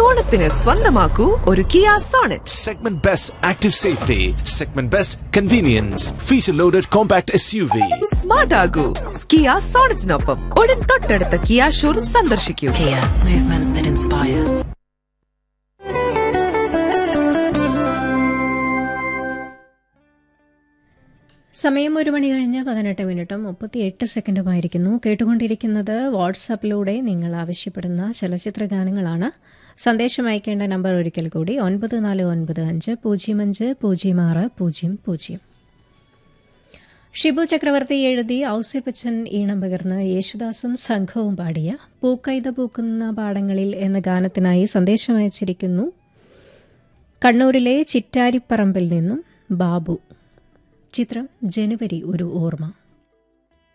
ഓണത്തിന് സ്വന്തമാക്കൂ ഒരു Kia Sonet Segment Best Active Safety, Segment Best Convenience, Feature Loaded Compact SUV. Smart ആകൂ Kia സോണറ്റിനൊപ്പം ഉടൻ തൊട്ടടുത്ത കിയ ഷോറൂം സന്ദർശിക്കൂ Kia, movement that inspires. സമയം ഒരു മണി കഴിഞ്ഞ് പതിനെട്ട് മിനിറ്റും മുപ്പത്തി എട്ട് സെക്കൻഡുമായിരിക്കുന്നു കേട്ടുകൊണ്ടിരിക്കുന്നത് വാട്സാപ്പിലൂടെ നിങ്ങൾ ആവശ്യപ്പെടുന്ന ചലച്ചിത്ര ഗാനങ്ങളാണ് സന്ദേശം അയക്കേണ്ട നമ്പർ ഒരിക്കൽ കൂടി ഒൻപത് നാല് ഒൻപത് അഞ്ച് പൂജ്യം അഞ്ച് പൂജ്യം ആറ് പൂജ്യം പൂജ്യം ഷിബു ചക്രവർത്തി എഴുതി ഔസ്യപ്പച്ചൻ ഈണം പകർന്ന് യേശുദാസും സംഘവും പാടിയ പൂക്കൈത പൂക്കുന്ന പാടങ്ങളിൽ എന്ന ഗാനത്തിനായി സന്ദേശം അയച്ചിരിക്കുന്നു കണ്ണൂരിലെ ചിറ്റാരിപ്പറമ്പിൽ നിന്നും ബാബു ചിത്രം ജനുവരി ഒരു ഓർമ്മ